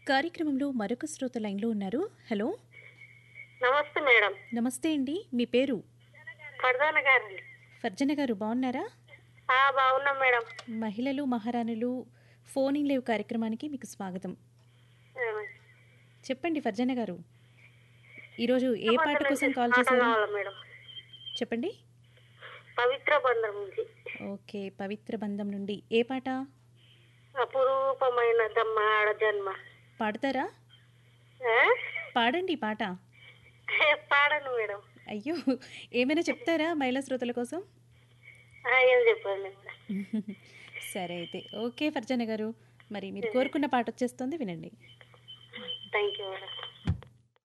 కార్యక్రమంలో మరొక శ్రోత లైన్లో ఉన్నారు హలో నమస్తే మేడం నమస్తే అండి మీ పేరు పడదాన గారండి ఫర్జన గారు బాగున్నారా ఆ, బాగున్నాం మేడం మహిళలు మహారాణులు ఫోనింగ్ లేవ్ కార్యక్రమానికి మీకు స్వాగతం ఆ, చెప్పండి ఫర్జన గారు ఈరోజు ఏ పాట కోసం కాల్ పాట చేశారు కావాలా మేడం చెప్పండి పవిత్ర బంధం నుంచి ఓకే పవిత్ర బంధం నుండి ఏ పాట అపురూపమైన దమ్మ ఆడ జన్మ పాడతారా ఆ? పాడండి ఈ పాట ఏ, పాడను మేడం అయ్యో ఏమైనా చెప్తారా మహిళా శ్రోతల కోసం ఆ, ఏం చెప్పండి సరే అయితే ఓకే ఫర్జన గారు మరి మీరు కోరుకున్న పాట వచ్చేస్తుంది వినండి థ్యాంక్ యూ మేడం